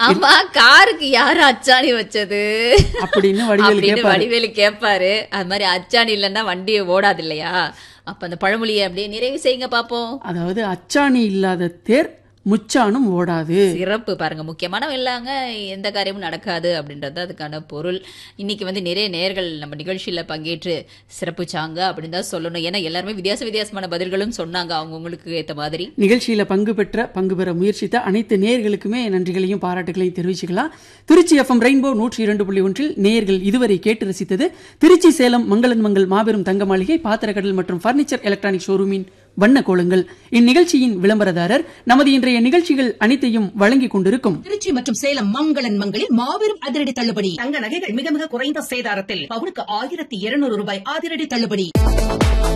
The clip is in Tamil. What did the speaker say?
ஆமா காருக்கு யாரு அச்சாணி வச்சது அப்படின்னு வடிவேலு அப்படின்னு கேட்பாரு வடிவேலு கேட்பாரு அது மாதிரி அச்சாணி இல்லைன்னா வண்டி ஓடாது இல்லையா அப்ப அந்த பழமொழியை அப்படியே நிறைவு செய்யுங்க பாப்போம் அதாவது அச்சாணி இல்லாத தேர் முச்சானும் ஓடாது சிறப்பு பாருங்க முக்கியமான இல்லாங்க எந்த காரியமும் நடக்காது அப்படின்றது அதுக்கான பொருள் இன்னைக்கு வந்து நிறைய நேர்கள் நம்ம நிகழ்ச்சியில பங்கேற்று சிறப்புச்சாங்க அப்படின்னு தான் சொல்லணும் ஏன்னா எல்லாருமே வித்தியாச வித்தியாசமான பதில்களும் சொன்னாங்க அவங்கவுங்களுக்கு ஏத்த மாதிரி நிகழ்ச்சியில பங்கு பெற்ற பங்கு பெற முயற்சித்த அனைத்து நேயர்களுக்குமே நன்றிகளையும் பாராட்டுகளையும் தெரிவிச்சுக்கலாம் திருச்சி எஃப்எம் ரெயின்போ நூற்றி இரண்டு புள்ளி ஒன்றில் நேயர்கள் இதுவரை கேட்டு ரசித்தது திருச்சி சேலம் மங்களன் மங்கள் மாபெரும் தங்க மாளிகை பாத்திரக்கடல் மற்றும் பர்னிச்சர் எலக்ட்ரானிக் ஷோரூமின் வண்ண கோலங்கள் இந்நிகழ்ச்சியின் விளம்பரதாரர் நமது இன்றைய நிகழ்ச்சிகள் அனைத்தையும் வழங்கிக் கொண்டிருக்கும் திருச்சி மற்றும் சேலம் மங்களன் மங்களில் மாபெரும் அதிரடி தள்ளுபடி தங்க நகைகள் மிக மிக குறைந்த சேதாரத்தில் பவுனுக்கு ஆயிரத்தி இருநூறு ரூபாய் அதிரடி தள்ளுபடி